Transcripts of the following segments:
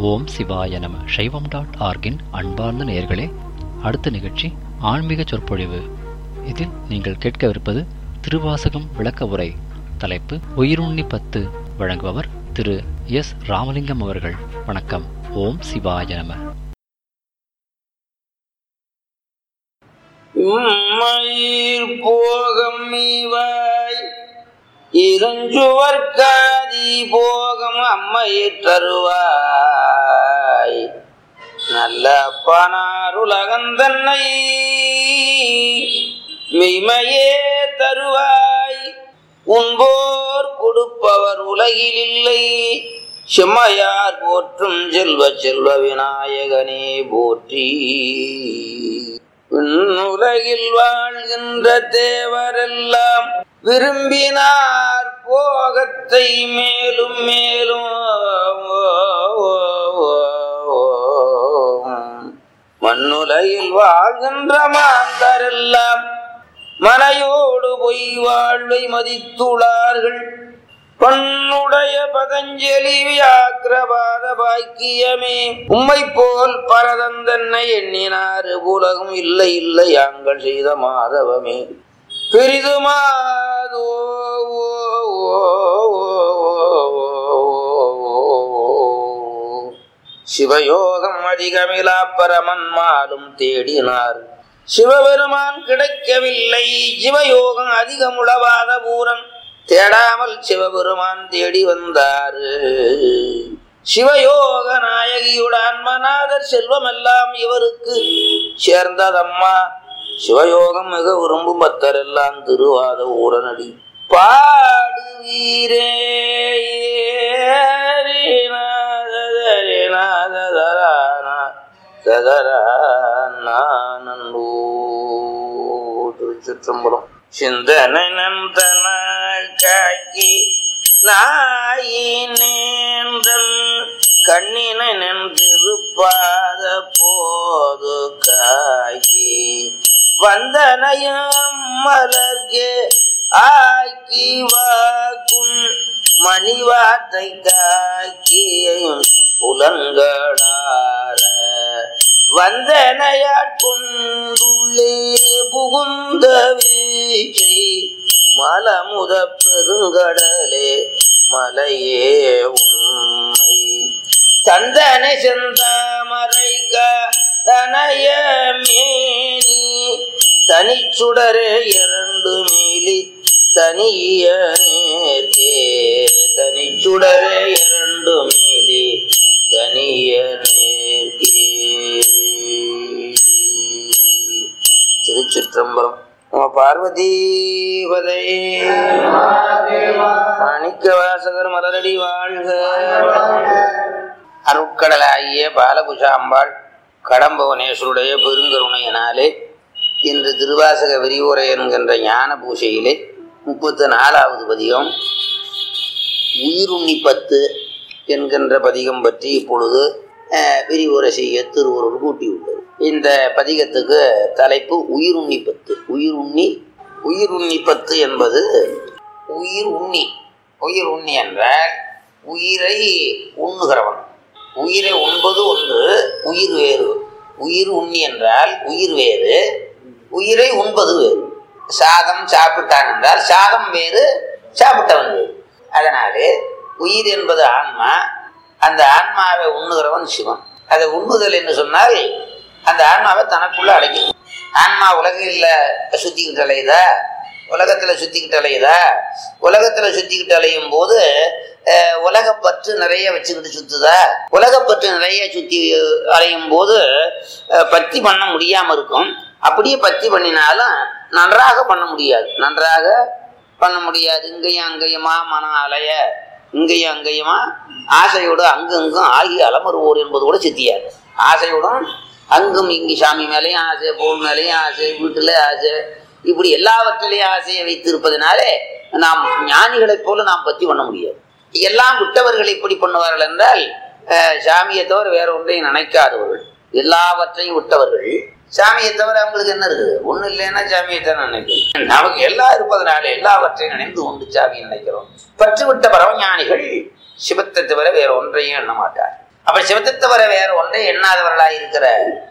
ஓம் சிவாய நம சைவம் டாட் ஆர்கின் அன்பார்ந்த நேயர்களே அடுத்த நிகழ்ச்சி ஆன்மீக சொற்பொழிவு இதில் நீங்கள் கேட்கவிருப்பது திருவாசகம் விளக்க உரை தலைப்பு உயிருண்ணி பத்து வழங்குபவர் திரு எஸ் ராமலிங்கம் அவர்கள் வணக்கம் ஓம் சிவாய நம உம்மையில் போகம் இவாய் இருஞ்சுவர்க்காதி போகம் அம்மையிற் தருவாய் நல்ல பனாருலகந்தன்னை மெய்மையே தருவாய் உன்போர் கொடுப்பவர் உலகில் இல்லை செம்மையார் போற்றும் செல்வ செல்வ விநாயகனே போற்றி உலகில் வாழ்கின்ற தேவரெல்லாம் விரும்பினார் போகத்தை மேலும் மேலும் மண்ணுலகில் வாழ்கின்ற மாந்தரெல்லாம் மனையோடு பொய் வாழ்வை மதித்துள்ளார்கள் பொன்னுடைய பதஞ்சலி வியாக்கிரபாத பாக்கியமே உம்மை போல் பரதந்தன்னை எண்ணினார் உலகம் இல்லை இல்லை யாங்கள் செய்த மாதவமே பெரிதுமாதோ சிவயோகம் அதிகமிலா பரமன்மாலும் தேடினார் சிவபெருமான் கிடைக்கவில்லை சிவயோகம் அதிகமுளவாத பூரன் தேடாமல் சிவபெருமான் தேடி வந்தாரு சிவயோக நாயகியுடன் மனாதர் செல்வமெல்லாம் இவருக்கு சேர்ந்ததம்மா சிவயோகம் மிக விரும்பும் பக்தரெல்லாம் திருவாத ஊரனடி பாடுவீரே திருச்சிற்றம்பலம் சிந்தனை நந்தனாய் காக்கி நாயினேந்தன் கண்ணினை நின்றிருப்பாத போது காக்கி வந்தனையும் மலர்கே ஆக்கி வாக்கும் மணிவாத்தை காக்கியும் புலன்களார வந்தனையாட்கொண்டுள்ளே புகுந்த வீச்சை மலமுத பெருங்கடலே மலையே உண்மை தந்தனை செந்தாமரைக்க தனைய மேனி தனிச்சுடரே இரண்டு மீலி தனிய நேர்கே தனிச்சுடரே இரண்டு மீலி தனிய நேர்கே திருச்சிற்றம்பலம் நம பார்வதி பதை மாணிக்க வாசகர் மலரடி வாழ்க அருட்கடலாகிய பாலகுஷாம்பாள் கடம்பவனேஸ்வருடைய பெருங்கருணையினாலே இன்று திருவாசக விரிவுரை என்கின்ற ஞான பூசையிலே முப்பத்து நாலாவது பதிகம் உயிருண்ணி பத்து என்கின்ற பதிகம் பற்றி இப்பொழுது விரிவுரை செய்ய திருவருள் கூட்டியுள்ளது இந்த பதிகத்துக்கு தலைப்பு உயிருண்ணி பத்து உயிருண்ணி உயிருண்ணி பத்து என்பது உயிர் உண்ணி உயிர் உண்ணி என்றால் உயிரை உண்ணுகிறவன் உயிரை உண்பது ஒன்று உயிர் வேறு உயிர் உண்ணி என்றால் உயிர் வேறு உயிரை உண்பது வேறு சாதம் சாப்பிட்டான் என்றால் சாதம் வேறு சாப்பிட்டவன் வேறு அதனாலே உயிர் என்பது ஆன்மா அந்த ஆன்மாவை உண்ணுகிறவன் சிவன் அதை உண்ணுதல் என்று சொன்னால் அந்த ஆன்மாவை தனக்குள்ள அடைக்கும் ஆன்மா உலகில் சுத்திக்கிட்டு அலையுதா உலகத்துல சுத்திக்கிட்டு அலையுதா உலகத்துல சுத்திக்கிட்டு அலையும் போது உலகப்பற்று நிறைய வச்சுக்கிட்டு சுத்துதா உலகப்பற்று நிறைய சுத்தி அலையும் போது பத்தி பண்ண முடியாம இருக்கும் அப்படியே பத்தி பண்ணினாலும் நன்றாக பண்ண முடியாது நன்றாக பண்ண முடியாது இங்கேயும் அங்கேயுமா மனம் அலைய இங்கேயும் அங்கேயுமா ஆசையோடு அங்கங்கும் ஆகி அலமருவோர் என்பது கூட சித்தியாது ஆசையோடும் அங்கும் இங்கு சாமி மேலேயும் ஆசை பொருள் மேலேயும் ஆசை வீட்டுல ஆசை இப்படி எல்லாவற்றிலையும் ஆசையை வைத்திருப்பதனாலே நாம் ஞானிகளைப் போல நாம் பத்தி பண்ண முடியாது எல்லாம் விட்டவர்கள் எப்படி பண்ணுவார்கள் என்றால் சாமியை தவிர வேற ஒன்றையும் நினைக்காதவர்கள் எல்லாவற்றையும் விட்டவர்கள் சாமியை தவிர அவங்களுக்கு என்ன இருக்குது ஒண்ணு இல்லைன்னா சாமியை தான் நினைக்கிறோம் நமக்கு எல்லாம் இருப்பதனால எல்லாவற்றையும் நினைந்து கொண்டு சாமியை நினைக்கிறோம் பற்று விட்ட பரவஞானிகள் சிவத்தை தவிர வேற ஒன்றையும் எண்ண மாட்டார் அப்படி சிவத்தை தவிர வேற ஒன்றை எண்ணாதவர்களாய் இருக்கிற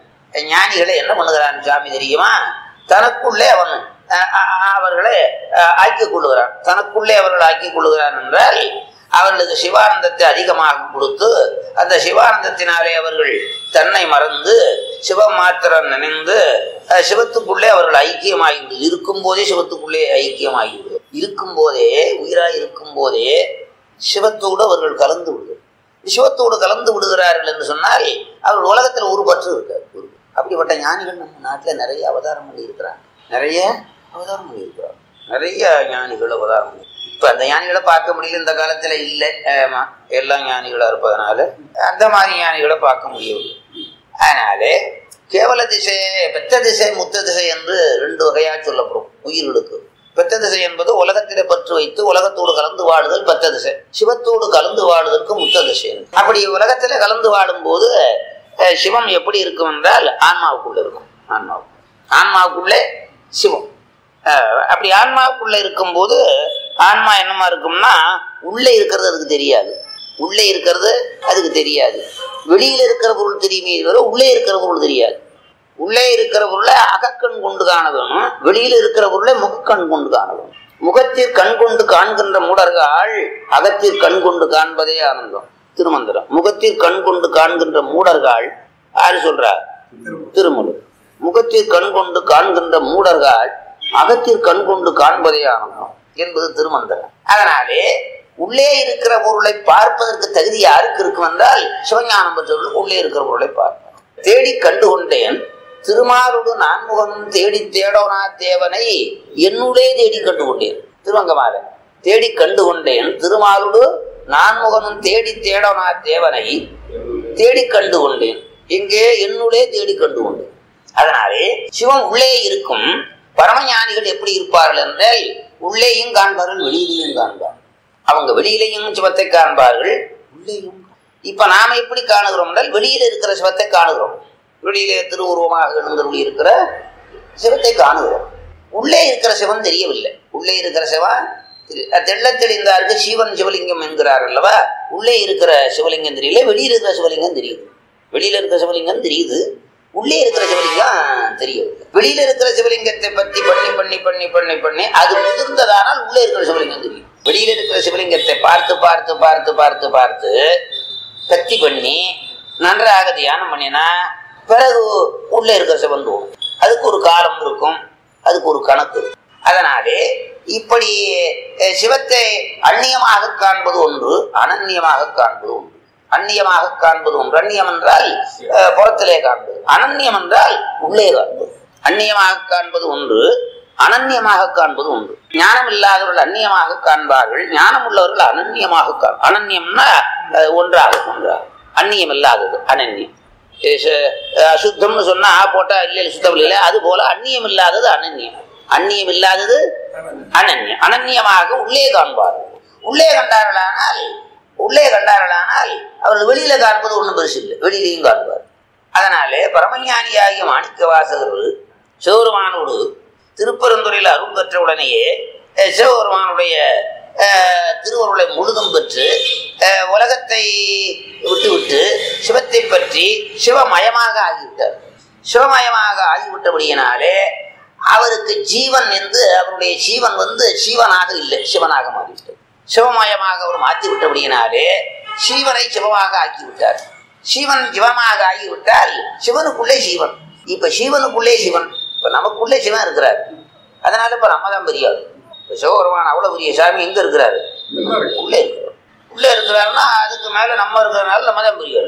ஞானிகளை என்ன பண்ணுகிறான் சாமி தெரியுமா தனக்குள்ளே அவன் அஹ், அஹ், அவர்களை அஹ், ஆக்கிக் கொள்ளுகிறான் தனக்குள்ளே அவர்கள் ஆக்கிக் கொள்ளுகிறான் என்றால் அவர்களுக்கு சிவானந்தத்தை அதிகமாக கொடுத்து அந்த சிவானந்தத்தினாலே அவர்கள் தன்னை மறந்து சிவம் மாத்திரம் நினைந்து அஹ், சிவத்துக்குள்ளே அவர்கள் ஐக்கியமாகி இருக்கும் போதே சிவத்துக்குள்ளே ஐக்கியமாகி இருக்கும் போதே உயிராய் இருக்கும் போதே சிவத்தோடு அவர்கள் கலந்து விடுகிறார் சிவத்தோடு கலந்து விடுகிறார்கள் என்று சொன்னால் அவர்கள் உலகத்தில் ஒரு பற்று இருக்காது ஒரு அப்படிப்பட்ட ஞானிகள் நம்ம நாட்டில் நிறைய அவதாரம் பண்ணி இருக்கிறாங்க நிறைய அவதாரம் பண்ணி இருக்கிறாங்க நிறைய ஞானிகள் அவதாரம் பண்ணி இப்போ அந்த ஞானிகளை பார்க்க முடியல இந்த காலத்தில் இல்லை ஆமா எல்லா ஞானிகளாக இருப்பதனால அந்த மாதிரி ஞானிகளை பார்க்க முடியவில்லை அதனாலே கேவல திசை பெத்த திசை முத்த திசை என்று ரெண்டு வகையாக சொல்லப்படும் உயிர்களுக்கு பெத்த திசை என்பது உலகத்திலே பற்று வைத்து உலகத்தோடு கலந்து வாழுதல் பெத்த திசை சிவத்தோடு கலந்து வாழுதற்கு முத்த திசை அப்படி உலகத்திலே கலந்து வாழும்போது அஹ், சிவம் எப்படி இருக்கும் என்றால் ஆன்மாவுக்குள்ள இருக்கும் ஆன்மாவுக்கு ஆன்மாவுக்குள்ளே சிவம் அஹ், அப்படி ஆன்மாவுக்குள்ள இருக்கும்போது ஆன்மா என்னமா இருக்கும்னா உள்ளே இருக்கிறது அதுக்கு தெரியாது உள்ளே இருக்கிறது அதுக்கு தெரியாது வெளியில இருக்கிற பொருள் தெரியுமே தவிர உள்ளே இருக்கிற பொருள் தெரியாது உள்ளே இருக்கிற பொருளை அகக்கண் கொண்டு காண வேணும் வெளியில இருக்கிற பொருளை முகக்கண் கொண்டு காண வேணும் முகத்தில் கண் கொண்டு காண்கின்ற மூடர்கள் அகத்தில் கண் கொண்டு காண்பதே ஆனந்தம் திருமந்திரம் முகத்தில் கண் கொண்டு காண்கின்ற மூடர்கள் யாரு சொல்றா திருமூலர் முகத்தில் கண் கொண்டு காண்கின்ற மூடர்கள் அகத்தில் கண் கொண்டு காண்பதே ஆனந்தம் என்பது திருமந்திரம் அதனாலே உள்ளே இருக்கிற பொருளை பார்ப்பதற்கு தகுதி யாருக்கு இருக்கும் என்றால் சிவஞானம் பெற்றவர்கள் உள்ளே இருக்கிற பொருளை பார்ப்பார் தேடி கண்டு கொண்டேன் திருமாலுடு நான்முகனும் தேடி தேடோனா தேவனை என்னுடைய தேடி கண்டு கொண்டேன் திருவங்கமால தேடி கண்டு கொண்டேன் திருமாலுடு நான்முகனும் தேடி தேடோனா தேவனை தேடி கண்டு கொண்டேன் எங்கே என்னுடைய தேடி கண்டு கொண்டேன் அதனாலே சிவம் உள்ளே இருக்கும் பரமஞானிகள் எப்படி இருப்பார்கள் என்றால் உள்ளேயும் காண்பார்கள் வெளியிலேயும் காண்பார்கள் அவங்க வெளியிலேயும் சிவத்தை காண்பார்கள் உள்ளேயும் இப்ப நாம எப்படி காணுகிறோம் என்றால் வெளியில இருக்கிற சிவத்தை காணுகிறோம் வெளியிலே திருவுருவமாக எழுந்தருளி இருக்கிற சிவத்தை காணுகிறோம் உள்ளே இருக்கிற சிவன் தெரியவில்லை உள்ளே இருக்கிற சிவன் தெரி- தெள்ள தெளிந்தாருக்கு சிவன் சிவலிங்கம் என்கிறார் அல்லவா உள்ளே இருக்கிற சிவலிங்கம் தெரியல வெளியில இருக்கிற சிவலிங்கம் தெரியுது வெளியில இருக்கிற சிவலிங்கம் தெரியுது உள்ளே இருக்கிற சிவலிங்கம் தெரியும் வெளியில இருக்கிற சிவலிங்கத்தை பத்தி பண்ணி பண்ணி பண்ணி பண்ணி பண்ணி அது முதிர்ந்ததானால் உள்ளே இருக்கிற சிவலிங்கம் தெரியும் வெளியில இருக்கிற சிவலிங்கத்தை பார்த்து பார்த்து பார்த்து பார்த்து பார்த்து பக்தி பண்ணி நன்றாக தியானம் பண்ணினா பிறகு உள்ளே இருக்கிற சிவன் தோணும் அதுக்கு ஒரு காலம் இருக்கும் அதுக்கு ஒரு கணக்கு இருக்கும். அதனாலே இப்படி அஹ், சிவத்தை அந்நியமாக காண்பது ஒன்று அனன்யமாக காண்பது ஒன்று அந்நியமாக காண்பது ஒன்று அந்நியம் என்றால் அஹ், புறத்திலே காண்பது அனன்யம் என்றால் உள்ளே காண்பது அந்நியமாக காண்பது ஒன்று அனன்யமாக காண்பது ஒன்று ஞானம் இல்லாதவர்கள் அந்நியமாக காண்பார்கள் ஞானம் உள்ளவர்கள் அனன்யமாக காண் அனன்யம்னா அஹ், ஒன்றாக ஒன்றாக அந்நியம் இல்லாதது அனன்யம் இது ச- அசுத்தம்னு சொன்னா ஆ போட்டா இல்ல இல்ல சுத்தம் இல்லை அது போல அந்நியம் இல்லாதது அனன்யம் அந்நியம் இல்லாதது அனன்யம் அனன்யமாக உள்ளே காண்பார்கள் உள்ளே கண்டார்களானால் உள்ளே கண்டார்களானால் அவர்கள் வெளியில காண்பது ஒண்ணும் பெருசு இல்லை வெளியிலையும் காண்பார் அதனாலே பரமஞானியாகிய மாணிக்க வாசகர் சிவபெருமானோடு திருப்பரந்துரையில் அருள் பெற்ற உடனேயே அஹ், சிவபெருமானுடைய அஹ், திருவருளை முழுதும் பெற்று அஹ், உலகத்தை விட்டுவிட்டு சிவத்தை பற்றி சிவமயமாக ஆகிவிட்டார் சிவமயமாக ஆகிவிட்டபடியினாலே அவருக்கு ஜீவன் என்று அவருடைய ஜீவன் வந்து சீவனாக இல்லை சிவனாக மாறிவிட்டது சிவமயமாக அவர் மாற்றி விட்டபடியினாலே சீவனை சிவமாக ஆக்கி விட்டார் சிவன் சிவமாக ஆகிவிட்டால் சிவனுக்குள்ளே சிவன் இப்ப சிவனுக்குள்ளே சிவன் இப்ப நமக்குள்ளே சிவன் இருக்கிறார் அதனால இப்ப நம்ம தான் பெரியார் இப்ப சிவபெருமான் அவ்வளவு பெரிய சாமி எங்க இருக்கிறாரு உள்ளே இருக்கிறார் உள்ளே இருக்கிறாருன்னா அதுக்கு மேல நம்ம இருக்கிறதுனால நம்ம தான் பெரியார்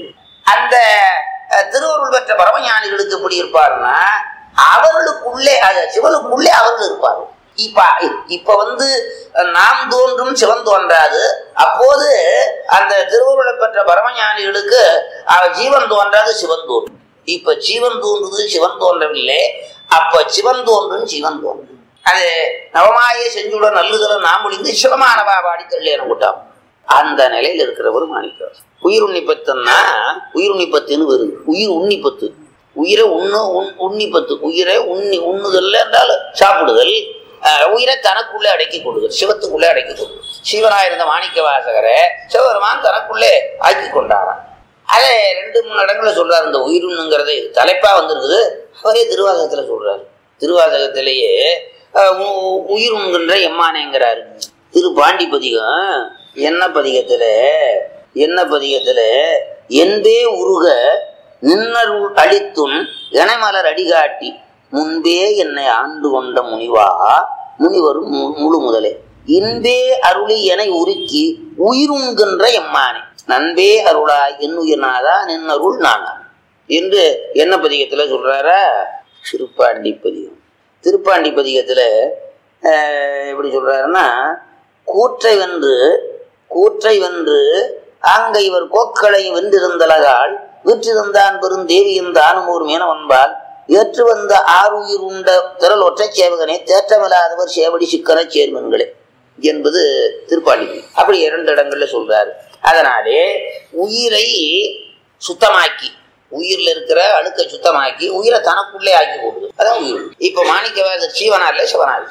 அந்த அஹ், திருவருள் பெற்ற பரமஞானிகளுக்கு எப்படி இருப்பாருன்னா அவர்களுக்குள்ளே அது சிவனுக்குள்ளே அவர்கள் இருப்பார்கள் இப்ப இப்ப வந்து அஹ், நாம் தோன்றும் சிவன் தோன்றாது அப்போது அந்த திருவருளை பெற்ற பரமஞானிகளுக்கு அவ- ஜீவன் தோன்றாது சிவன் தோன்றும் இப்ப ஜீவன் தோன்றுது சிவன் தோன்றவில்லை அப்ப சிவன் தோன்றும் சிவன் தோன்றும் அது நவமாய செஞ்சுட நல்லுதல நாம் ஒளிந்து சிவமானவா பாடி தள்ளேன கூட்டம் அந்த நிலையில இருக்கிறவர் மாணிக்கம் உயிர் உன்னிப்பத்துன்னா உயிர் உன்னிப்பத்துன்னு வருது உயிர் உன்னிப்பத்து உயிரை உண்ணு உண் உன்னிப்பத்து உயிரை உண்ணி உண்ணுதல் என்றால் சாப்பிடுதல் அஹ், உயிரை தனக்குள்ளே அடக்கி கொள்ளுதல் சிவத்துக்குள்ளே அடக்கி கொள்ளுதல் சிவனாயிருந்த மாணிக்க வாசகரை சிவபெருமான் தனக்குள்ளே ஆக்கி கொண்டாராம் அதை ரெண்டு மூணு இடங்கள்ல சொல்றாரு இந்த உயிருங்கிறது தலைப்பா வந்திருக்குது அவரே திருவாசகத்துல சொல்றாரு திருவாசகத்திலேயே அஹ், உ- உயிர் உண்கின்ற எம்மானேங்கிறாரு திரு பாண்டி பதிகம் என்ன பதிகத்துல என்ன பதிகத்துல என்பே உருக நின்னருள் அளித்தும் இணைமலர் அடிகாட்டி முன்பே என்னை ஆண்டு கொண்ட முனிவா முனிவரும் மு- முழு முதலே இன்பே அருளி என உருக்கி உயிருண்கின்ற எம்மானே நண்பே அருளாய் என்னுயிர்நாதா நின்னருள் நானா என்று என்ன பதிகத்துல சொல்றாரா திருப்பாண்டி பதிகம் திருப்பாண்டி பதிகத்துல ஆஹ், எப்படி சொல்றாருன்னா கூற்றை வென்று கூற்றை வென்று ஆங்க இவர் கோக்களை வென்றிருந்தலகால் வீற்றிருந்தான் பெருந்தேவியும் தானும் ஒரு மீனவன்பால் ஏற்று வந்த ஆறுயிர் உண்ட திரள் ஒற்றைச் சேவகனே தேற்றமில்லாதவர் சேவடி சிக்கன சேர்மன்களே என்பது திருப்பாண்டி அப்படி இரண்டு இடங்கள்ல சொல்றாரு அதனாலே உயிரை சுத்தமாக்கி உயிர்ல இருக்கிற அழுக்கை சுத்தமாக்கி உயிரை தனக்குள்ளே ஆக்கி போடுது அதான் உயிர் இப்ப மாணிக்கவாசர் சீவனா இல்ல சிவனாரி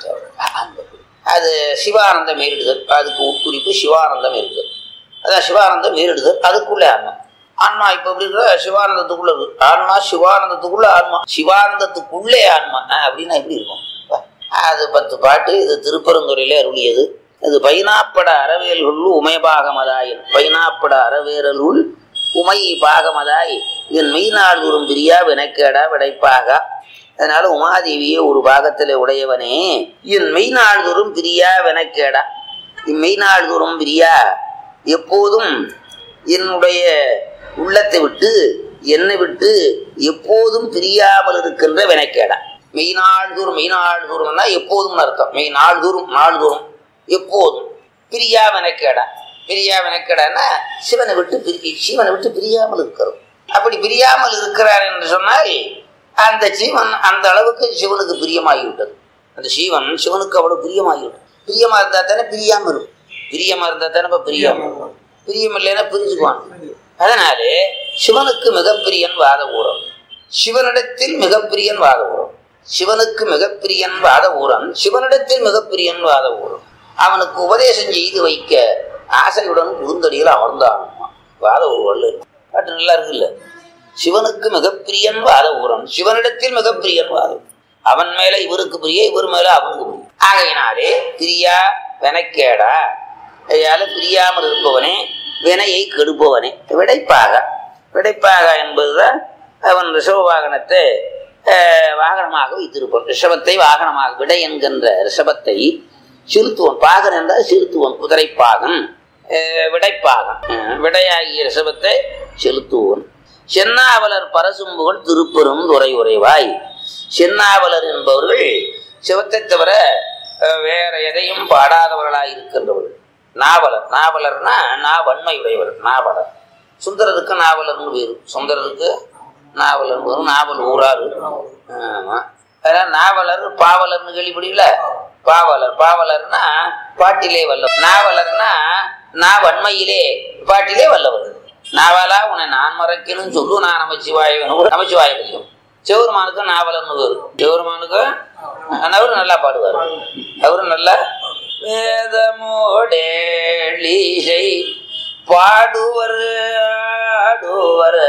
அது சிவானந்தம் மேலிடுதல் அதுக்கு உட்குறிப்பு சிவானந்தம் இருக்குது அதான் சிவானந்தம் மேலிடுதல் அதுக்குள்ளே ஆன்மா ஆன்மா இப்ப எப்படி இருக்கிற சிவானந்தத்துக்குள்ள இருக்கு ஆன்மா சிவானந்தத்துக்குள்ள ஆன்மா சிவானந்தத்துக்குள்ளே ஆன்மா அஹ் அப்படின்னா எப்படி இருக்கும் வா. அது பத்து பாட்டு இது திருப்பரந்துரையிலே அருளியது இது பைனாப்பட அறவேல்குள் உமைபாகமதாயின் பைனாப்பட அறவேரலுள் உமை பாகமதாய் என் மெய்நாள் உறும் பிரியா வினைக்கேடா விடைப்பாக அதனால உமாதேவியே ஒரு பாகத்திலே உடையவனே என் மெய்நாள் தோறும் பிரியா வினைக்கேடா இம்மெய்நாள் தோறும் பிரியா எப்போதும் என்னுடைய உள்ளத்தை விட்டு என்னை விட்டு எப்போதும் பிரியாமல் இருக்கின்ற வினைக்கேடா மெய்நாள் தூரம் மெய்நாள் தூரம்னா எப்போதும் அர்த்தம் மெய் நாள் தூரம் நாள் தூரம் எப்போதும் பிரியா வினைக்கேடா பிரியா வினைக்கேடான்னா சிவனை விட்டு பிரி சிவனை விட்டு பிரியாமல் இருக்கிறோம் அப்படி பிரியாமல் இருக்கிறார் என்று சொன்னால் அந்த ஜீவன் அந்த அளவுக்கு சிவனுக்கு பிரியமாகிவிட்டது அந்த சீவன் சிவனுக்கு அவ்வளவு பிரியமாகிவிட்டது பிரியமா இருந்தா தானே பிரியாம இருக்கும் பிரியமா இருந்தா தானே இப்ப பிரியாம இருக்கும். பிரியம் இல்லைன்னா பிரிஞ்சுக்குவான் அதனாலே சிவனுக்கு மிகப்பிரியன் வாத ஊரம் சிவனிடத்தில் மிகப்பிரியன் வாத ஊரம் சிவனுக்கு மிகப்பிரியன் வாத ஊரன் சிவனிடத்தில் மிகப்பிரியன் வாத ஊரம் அவனுக்கு உபதேசம் செய்து வைக்க ஆசையுடன் குறுந்தடியில் அமர்ந்தான் வாத ஊரல் பாட்டு நல்லா இருக்குல்ல சிவனுக்கு மிகப்பிரியன் வாத ஊரன் சிவனிடத்தில் மிகப்பிரியன் வாதம் அவன் மேல இவருக்கு பிரிய இவர் மேல அவனுக்கு பிரிய ஆகையினாலே பிரியா வெனக்கேடா ஐயால பிரியாமல் இருப்பவனே வினையை கெடுப்பவனே விடைப்பாக விடைப்பாக என்பதுதான் அவன் ரிஷப வாகனத்தை அஹ், வாகனமாக வைத்திருப்பான் ரிஷபத்தை வாகனமாக விடை என்கின்ற ரிஷபத்தை சிறுத்துவன் பாகன் என்றால் சிறுத்துவன் குதிரைப்பாகன் அஹ், விடைப்பாகன் அஹ், விடையாகிய ரிஷபத்தை செலுத்துவன் சென்னாவலர் பரசும்புகள் திருப்பெரும் துறை உறைவாய் சென்னாவலர் என்பவர்கள் சிவத்தை தவிர அஹ், வேற எதையும் பாடாதவர்களாய் இருக்கின்றவர்கள் நாவலர் நாவலர்னா நா வன்மையுடையவர் நாவலர் சுந்தரருக்கு நாவலர்னு பேரு சுந்தரருக்கு நாவலர் வரும் நாவல் ஊராரு ஆமா அதான் நாவலர் பாவலர்னு கேள்விப்படல பாவலர் பாவலர்னா பாட்டிலே வல்லவர் நாவலர்னா நான் வன்மையிலே பாட்டிலே வல்லவர் நாவலா உன்னை நான் மறக்கணும் சொல்லு நான் நமச்சிவாய நமச்சிவாய முடியும் சிவருமானுக்கு நாவலர்னு பேரு சிவருமானுக்கு அவரு நல்லா பாடுவார் அவரு நல்லா வேதமோடேளிசை பாடுவர் ஆடுவர்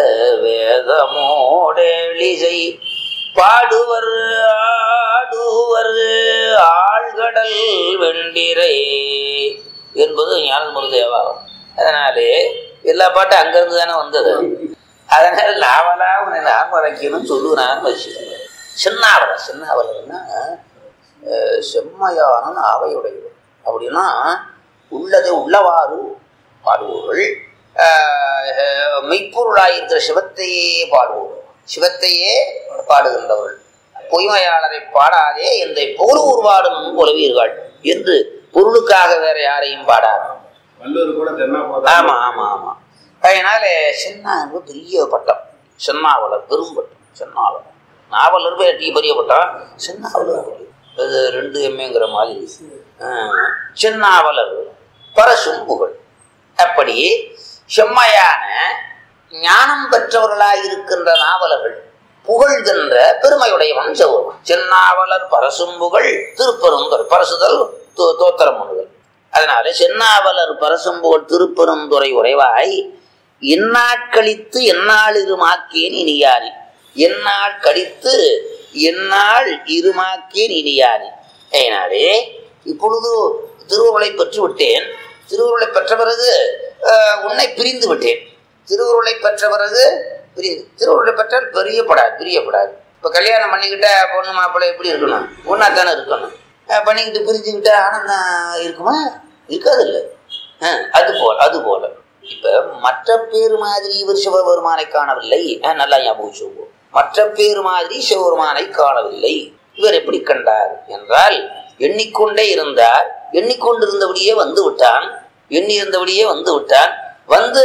வேதமோடேளிசை பாடுவர் ஆடுவர் ஆழ்கடல் வெண்டிரை என்பது ஞானமுரு தேவாரம் அதனாலே எல்லா பாட்டும் அங்கிருந்து தானே வந்தது அதனால நாவலா உன்னை நான் மறைக்கணும் சொல்லுனான்னு வச்சு சின்னாவலம் சின்னாவலம்னா அஹ், செம்மையான ஆவையுடையவர் அப்படின்னா உள்ளதை உள்ளவாறு பாடுபவர்கள் ஆஹ், மெய்ப்பொருளாயிருக்கிற சிவத்தையே பாடுபவர்கள் சிவத்தையே பாடுகின்றவர்கள் பொய்மையாளரை பாடாதே எந்தை பொருள் உருவாடும் உறவீர்கள் என்று பொருளுக்காக வேற யாரையும் பாடாது வல்லூர் கூட தென்னா ஆமா ஆமா ஆமா அதனால சென்னா என்பது பெரிய பட்டம் சென்னாவலர் பெரும் பட்டம் சென்னாவலர் நாவலர் போய் டீ பெரிய பட்டம் சென்னாவலர் பெரிய அது ரெண்டு எம்ஏங்கிற மாதிரி ஆ, சென்னாவலர் பரசும் புகழ் அப்படி செம்மையான ஞானம் பெற்றவர்களாய் இருக்கின்ற நாவலர்கள் புகழ்கின்ற பெருமையுடையவன் செவ்வன் சென்னாவலர் பரசும் புகழ் திருப்பெருந்துறை பரசுதல் தோ- தோத்திரம் பண்ணுதல் அதனால சென்னாவலர் பரசும்புகழ் திருப்பெருந்துறை உறைவாய் எந்நாள் கழித்து எந்நாள் இருமாக்கேன் இனியானே எந்நாள் கழித்து எந்நாள் இருமாக்கேன் இனியானே ஏனாலே இப்பொழுது திருவுருளை பெற்று விட்டேன் திருவுருளை பெற்ற பிறகு ஆஹ், உன்னை பிரிந்து விட்டேன் திருவுருளை பெற்ற பிறகு பிரிந்து திருவுருளை பெற்றால் பிரியப்படாது பிரியப்படாது இப்போ கல்யாணம் பண்ணிக்கிட்ட பொண்ணு மாப்பிள்ளை எப்படி இருக்கணும் ஒன்றா தானே இருக்கணும் ஆஹ், பண்ணிக்கிட்டு பிரிஞ்சுக்கிட்ட ஆனந்தம் இருக்குமா இருக்காது இல்லை அது போல அது போல இப்ப மற்ற பேர் மாதிரி இவர் சிவபெருமானை காணவில்லை ஆஹ், நல்லா ஞாபகம் வச்சுக்கோ. மற்ற பேர் மாதிரி சிவபெருமானை காணவில்லை இவர் எப்படி கண்டார் என்றால் எண்ணிக்கொண்டே இருந்தார் எண்ணிக்கொண்டிருந்தபடியே வந்து விட்டான் எண்ணி இருந்தபடியே வந்து விட்டான் வந்து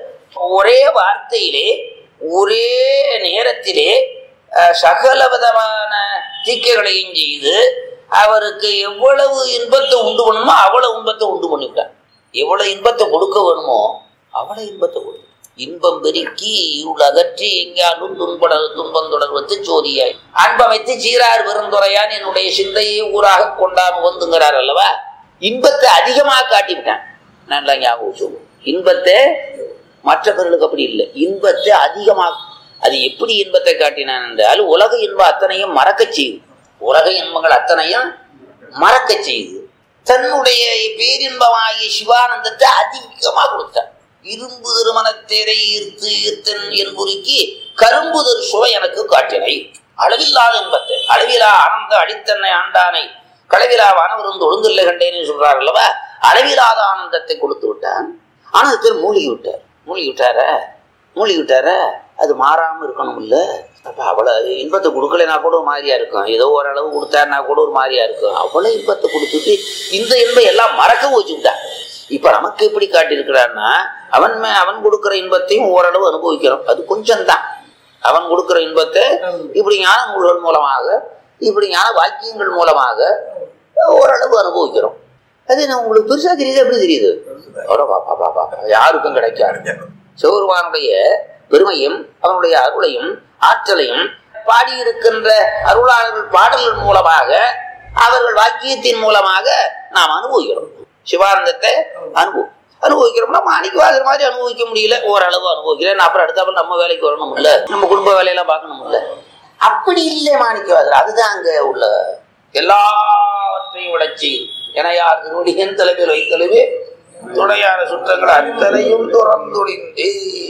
ஒரே வார்த்தையிலே ஒரே நேரத்திலே அஹ், சகல விதமான தீக்கைகளையும் செய்து அவருக்கு எவ்வளவு இன்பத்தை உண்டு பண்ணணுமோ அவ்வளவு இன்பத்தை உண்டு பண்ணிவிட்டான் எவ்வளவு இன்பத்தை கொடுக்க வேணுமோ அவ்வளவு இன்பத்தை கொடு இன்பம் பெருக்கி இருள் அகற்றி எங்காலும் துன்பட துன்பம் தொடர்வது ஜோதியாய் அன்பமைத்து சீரார் பெருந்துரையான் என்னுடைய சிந்தையை ஊராக கொண்டான் வந்துங்கிறார் அல்லவா இன்பத்தை அதிகமாக காட்டிவிட்டான் நல்லா ஞாபகம் வச்சுக்கோ. இன்பத்தை மற்றவர்களுக்கு அப்படி இல்லை இன்பத்தை அதிகமாக அது எப்படி இன்பத்தை காட்டினான் என்றால் உலக இன்பம் அத்தனையும் மறக்கச் செய்யுது உலக இன்பங்கள் அத்தனையும் மறக்கச் செய்யுது தன்னுடைய பேரின்பமாகிய சிவானந்தத்தை அதிகமாக கொடுத்தான் இரும்பு திருமணத்தேரை ஈர்த்து ஈர்த்தன் என்புருக்கி கரும்புதர் சுவை எனக்கு காட்டினை அளவில்லாத இன்பத்தை அளவிலா ஆனந்த அடித்தன்னை ஆண்டானை களவிலா வானவருந்து ஒழுங்கில்லை கண்டேன்னு சொல்றார் அல்லவா அளவிலாத ஆனந்தத்தை கொடுத்து விட்டான் ஆனந்தத்தில் மூழ்கி விட்டார் மூழ்கி விட்டார மூழ்கி விட்டார அது மாறாம இருக்கணும் இல்ல அப்ப அவ்வளவு இன்பத்தை கொடுக்கலைன்னா கூட ஒரு மாதிரியா இருக்கும் ஏதோ ஓரளவு கொடுத்தாருன்னா கூட ஒரு மாதிரியா இருக்கும் அவ்வளவு இன்பத்தை கொடுத்துட்டு இந்த இன்பம் எல்லாம் மறக்க வச்சுக்கிட்டான் இப்ப நமக்கு எப்படி காட்டியிருக்கிறான்னா அவன் மே- அவன் கொடுக்கிற இன்பத்தையும் ஓரளவு அனுபவிக்கிறோம் அது கொஞ்சம் தான் அவன் கொடுக்கிற இன்பத்தை இப்படி ஞான நூல்கள் மூலமாக இப்படி ஞான வாக்கியங்கள் மூலமாக ஓரளவு அனுபவிக்கிறோம் அது நான் உங்களுக்கு பெருசா தெரியுது எப்படி தெரியுது அவ்வளோ பாப்பா பாப்பா யாருக்கும் கிடைக்காது சிவபெருமானுடைய பெருமையும் அவனுடைய அருளையும் ஆற்றலையும் பாடியிருக்கின்ற அருளாளர்கள் பாடல்கள் மூலமாக அவர்கள் வாக்கியத்தின் மூலமாக நாம் அனுபவிக்கிறோம் சிவானந்தத்தை அனுபவம் அனுபவிக்கிறோம்னா மாணிக்கவாசர் மாதிரி அனுபவிக்க முடியல ஓரளவு அனுபவிக்கிறேன் நான் அப்புறம் அடுத்தாப்புல நம்ம வேலைக்கு வரணும் இல்ல நம்ம குடும்ப வேலையெல்லாம் பார்க்கணும் இல்ல அப்படி இல்லை மாணிக்கவாசர் அதுதான் அங்க உள்ள எல்லாவற்றையும் விடச்சி என யார் திருவடியன் தலைமையில் வைத்தலுமே துணையான சுற்றங்கள் அத்தனையும் துறந்துடிந்தே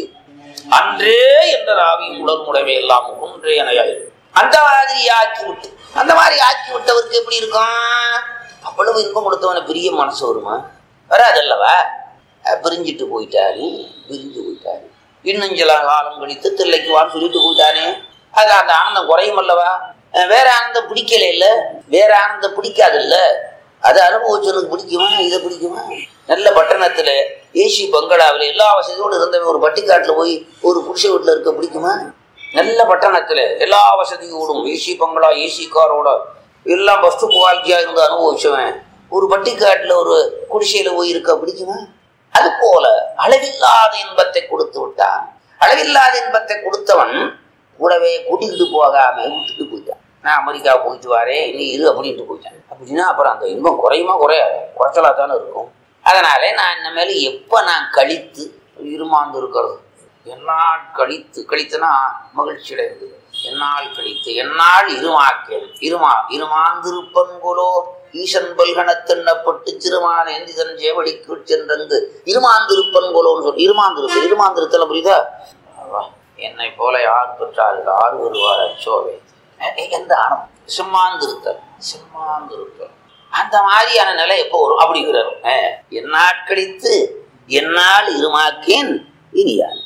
அன்றே என்ற ராவியும் உடல் முடமை எல்லாம் ஒன்றே எனையாயிரு அந்த மாதிரி ஆக்கி விட்டு அந்த மாதிரி ஆக்கி விட்டவருக்கு எப்படி இருக்கும் அவ்வளவு இன்பம் கொடுத்தவன பெரிய மனசு வருமா வராதல்லவா அஹ் பிரிஞ்சிட்டு போயிட்டாரு பிரிஞ்சு போயிட்டாரு இன்னும் சில காலம் கழித்து தில்லைக்கு வான்னு சொல்லிட்டு போயிட்டானே அது அந்த ஆனந்தம் குறையும் அல்லவா அஹ் வேற ஆனந்தம் பிடிக்கல இல்ல வேற ஆனந்தம் பிடிக்காது இல்ல அது அனுபவிச்சவனுக்கு பிடிக்குமா இதை பிடிக்குமா நல்ல பட்டணத்துல ஏசி பங்களாவில் எல்லா வசதியோடு இருந்தவன் ஒரு பட்டிக்காட்டுல போய் ஒரு புருஷ வீட்டுல இருக்க பிடிக்குமா நல்ல பட்டணத்துல எல்லா வசதியோடும் ஏசி பங்களா ஏசி காரோட எல்லாம் பஸ்ட் குவாலிட்டியா இருந்து அனுபவிச்சவன் ஒரு பட்டிக்காட்டுல ஒரு குடிசையில போய் இருக்க பிடிக்குமா அது போல அளவில்லாத இன்பத்தை கொடுத்து விட்டான் அளவில்லாத இன்பத்தை கொடுத்தவன் கூடவே கூட்டிக்கிட்டு போகாம விட்டுட்டு போயிட்டான் நான் அமெரிக்கா போயிட்டு வரேன் நீ இரு அப்படின்ட்டு போயிட்டேன் அப்படின்னா அப்புறம் அந்த இன்பம் குறையுமா குறைய குறைச்சலா தானே இருக்கும் அதனாலே நான் இனிமேல் எப்போ நான் கழித்து இருமாந்து இருக்கிறது என்னால் கழித்து கழித்துனா மகிழ்ச்சி அடைந்து என்னால் கழித்து என்னால் இருமாக்கேன் இருமா இருமாந்திருப்பன்கொலோ ஈசன் பல்கணத்தெண்ணப்பட்டு சிறுமான எந்திதன் ஜேவடிக்கு சென்றங்கு இருமாந்திருப்பன்கொலோன்னு சொல்லி இருமாந்திருப்பு இருமாந்திருத்தல புரியுதா ஆவா, என்னை போல யார் பெற்றார்கள் ஆறு வருவார் அச்சோவே எந்த ஆனம் சிம்மாந்திருத்தல் சிம்மாந்திருத்தல் அந்த மாதிரியான நிலை எப்போ வரும் அப்படிங்கிறார் என்னால் கழித்து என்னால் இருமாக்கேன் இனியான்